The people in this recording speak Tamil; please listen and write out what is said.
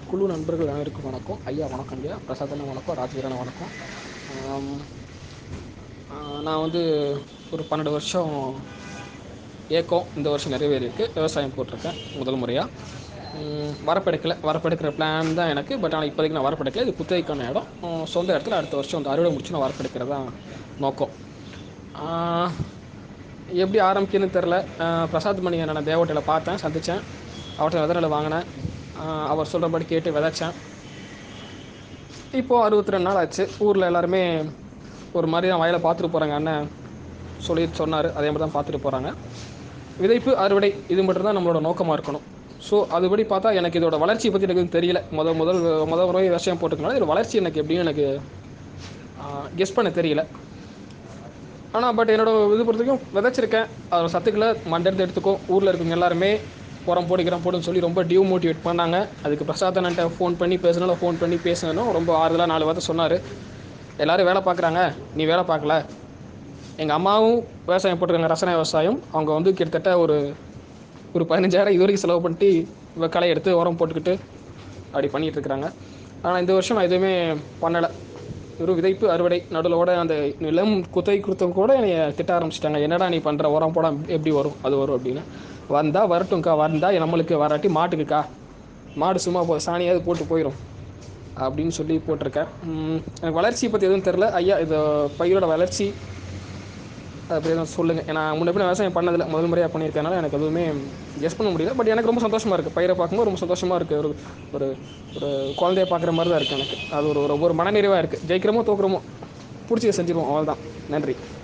குழு நண்பர்கள் அனைவருக்கும் வணக்கம் ஐயா வணக்கம் ஐயா பிரசாத் அண்ணா வணக்கம் ராஜ்வீரண்ணா வணக்கம் ஆம், ஆ, நான் வந்து ஒரு பன்னெண்டு வருஷம் ஏக்கம் இந்த வருஷம் நிறைவேறியிருக்கு விவசாயம் போட்டிருக்கேன் முதல் முறையாக வரப்பெடுக்கல வரப்பெடுக்கிற பிளான் தான் எனக்கு பட் ஆனால் இப்போதைக்கு நான் வரப்பெடுக்கல இது குத்தகைக்கான இடம் உம், சொந்த இடத்துல அடுத்த வருஷம் வந்து அறுவடை முடிச்சு நான் வரப்பெடுக்கிறது தான் நோக்கம் ஆ, எப்படி ஆரம்பிக்கணும்னு தெரில பிரசாத் மணி நான் தேவட்டையில் பார்த்தேன் சந்தித்தேன் அவர்கிட்ட விதை நெல் வாங்கினேன் ஆ, அவர் சொல்கிறபடி கேட்டு விதைச்சேன் இப்போது அறுபத்தி ரெண்டு நாள் ஆச்சு ஊரில் எல்லாருமே ஒரு மாதிரி தான் வயலை பார்த்துட்டு போகிறாங்க அண்ணன் சொல்லி சொன்னார் அதே மாதிரி தான் பார்த்துட்டு போகிறாங்க விதைப்பு அறுவடை இது மட்டும் தான் நம்மளோட நோக்கமாக இருக்கணும் ஸோ அதுபடி பார்த்தா எனக்கு இதோட வளர்ச்சி பற்றி எனக்கு எதுவும் தெரியல முத முதல் முத முறை விஷயம் போட்டுக்கனால இதோட வளர்ச்சி எனக்கு எப்படின்னு எனக்கு கெஸ் பண்ண தெரியல ஆனால் பட் என்னோட இது பொறுத்த வரைக்கும் விதைச்சிருக்கேன் அதோட சத்துக்களை மண்டேருந்து எடுத்துக்கோ ஊரில் இருக்கவங்க எல்லாருமே உரம் போடிக்கிறோம் போடுன்னு சொல்லி ரொம்ப டிமோட்டிவேட் பண்ணாங்க அதுக்கு பிரசாத் அண்ணன்ட்ட ஃபோன் பண்ணி பேசினாலும் ஃபோன் பண்ணி பேசினாலும் ரொம்ப ஆறுதலாக நாலு வார்த்தை சொன்னார் எல்லாரும் வேலை பார்க்குறாங்க நீ வேலை பார்க்கல எங்கள் அம்மாவும் விவசாயம் போட்டிருக்காங்க ரசன விவசாயம் அவங்க வந்து கிட்டத்தட்ட ஒரு ஒரு பதினஞ்சாயிரம் இது வரைக்கும் செலவு பண்ணிட்டு இவ களை எடுத்து உரம் போட்டுக்கிட்டு அப்படி பண்ணிகிட்டு இருக்கிறாங்க ஆனால் இந்த வருஷம் நான் எதுவுமே பண்ணலை வெறும் விதைப்பு அறுவடை நடுவில் கூட அந்த நிலம் குத்தகை கொடுத்தவங்க கூட என்னை திட்ட ஆரம்பிச்சிட்டாங்க என்னடா நீ பண்ணுற உரம் போட எப்படி வரும் அது வரும் அப்படின்னு வந்தால் வரட்டும்க்கா வந்தால் நம்மளுக்கு வராட்டி மாட்டுக்குக்கா மாடு சும்மா போ சாணியாவது போட்டு போயிடும் அப்படின்னு சொல்லி போட்டிருக்கேன் உம், எனக்கு வளர்ச்சி பற்றி எதுவும் தெரில ஐயா இது பயிரோட வளர்ச்சி அதை பற்றி எதுவும் சொல்லுங்கள் ஏன்னா முன்ன பின்ன விவசாயம் பண்ணதில்லை முதல் முறையாக பண்ணியிருக்கனால எனக்கு எதுவுமே கெஸ் பண்ண முடியல பட் எனக்கு ரொம்ப சந்தோஷமாக இருக்குது பயிரை பார்க்கும்போது ரொம்ப சந்தோஷமாக இருக்குது ஒரு ஒரு ஒரு குழந்தைய பார்க்குற மாதிரி தான் இருக்குது எனக்கு அது ஒரு ஒரு ஒரு மனநிறைவாக இருக்குது ஜெயிக்கிறோமோ தோக்குறோமோ பிடிச்சி செஞ்சிருவோம் அவ்வளோதான் நன்றி